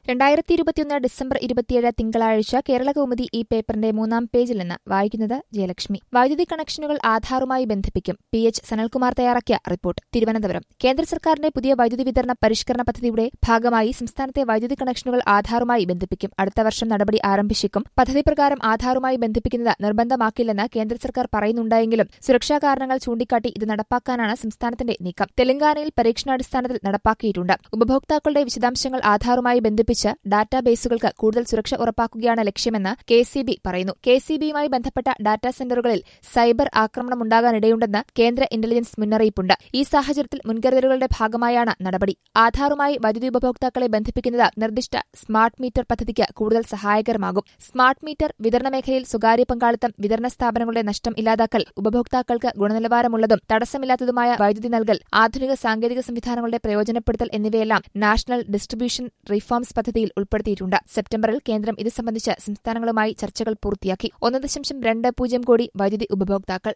രണ്ടായിരത്തി ഇരുപത്തിയൊന്ന് ഡിസംബർ ഇരുപത്തിയേഴ് തിങ്കളാഴ്ച കേരള കൗമുദി ഈ പേപ്പറിന്റെ മൂന്നാം പേജിൽ നിന്ന് വായിക്കുന്നത് ജയലക്ഷ്മി വൈദ്യുതി കണക്ഷനുകൾ ആധാറുമായി ബന്ധിപ്പിക്കും പി എച്ച് സനൽകുമാർ തയ്യാറാക്കിയ റിപ്പോർട്ട് തിരുവനന്തപുരം കേന്ദ്ര സർക്കാരിന്റെ പുതിയ വൈദ്യുതി വിതരണ പരിഷ്കരണ പദ്ധതിയുടെ ഭാഗമായി സംസ്ഥാനത്തെ വൈദ്യുതി കണക്ഷനുകൾ ആധാറുമായി ബന്ധിപ്പിക്കും അടുത്ത വർഷം നടപടി ആരംഭിച്ചേക്കും പദ്ധതി പ്രകാരം ആധാറുമായി ബന്ധിപ്പിക്കുന്നത് നിർബന്ധമാക്കില്ലെന്ന് കേന്ദ്ര സർക്കാർ പറയുന്നുണ്ടെങ്കിലും സുരക്ഷാ കാരണങ്ങൾ ചൂണ്ടിക്കാട്ടി ഇത് നടപ്പാക്കാനാണ് സംസ്ഥാനത്തിന്റെ നീക്കം തെലങ്കാനയിൽ പരീക്ഷണാടിസ്ഥാനത്തിൽ നടപ്പാക്കിയിട്ടുണ്ട് ഉപഭോക്താക്കളുടെ വിശദാംശങ്ങൾ ആധാറുമായി ബന്ധിപ്പിച്ച് ഡാറ്റാബേസുകൾക്ക് കൂടുതൽ സുരക്ഷ ഉറപ്പാക്കുകയാണ് ലക്ഷ്യമെന്ന് കെ സി ബി പറയുന്നു കെ സി ബിയുമായി ബന്ധപ്പെട്ട ഡാറ്റാ സെന്ററുകളിൽ സൈബർ ആക്രമണമുണ്ടാകാനിടയുണ്ടെന്ന് കേന്ദ്ര ഇന്റലിജൻസ് മുന്നറിയിപ്പുണ്ട് ഈ സാഹചര്യത്തിൽ മുൻകരുതലുകളുടെ ഭാഗമായാണ് നടപടി ആധാറുമായി വൈദ്യുതി ഉപഭോക്താക്കളെ ബന്ധിപ്പിക്കുന്നത് നിർദ്ദിഷ്ട സ്മാർട്ട് മീറ്റർ പദ്ധതിക്ക് കൂടുതൽ സഹായകരമാകും സ്മാർട്ട് മീറ്റർ വിതരണ മേഖലയിൽ സ്വകാര്യ പങ്കാളിത്തം വിതരണ സ്ഥാപനങ്ങളുടെ നഷ്ടം ഇല്ലാതാക്കൽ ഉപഭോക്താക്കൾക്ക് ഗുണനിലവാരമുള്ളതും തടസ്സമില്ലാത്തതുമായ വൈദ്യുതി നൽകൽ ആധുനിക സാങ്കേതിക സംവിധാനങ്ങളുടെ പ്രയോജനപ്പെടുത്തൽ എന്നിവയെല്ലാം നാഷണൽ ഡിസ്ട്രിബ്യൂഷൻ റിഫോംസ് പദ്ധതിയിൽ ഉൾപ്പെടുത്തിയിട്ടുണ്ട് സെപ്റ്റംബറിൽ കേന്ദ്രം ഇത് സംബന്ധിച്ച് സംസ്ഥാനങ്ങളുമായി ചർച്ചകൾ പൂർത്തിയാക്കി ഒന്ന് ദശാംശം രണ്ട് പൂജ്യം കോടി വൈദ്യുതി ഉപഭോക്താക്കൾ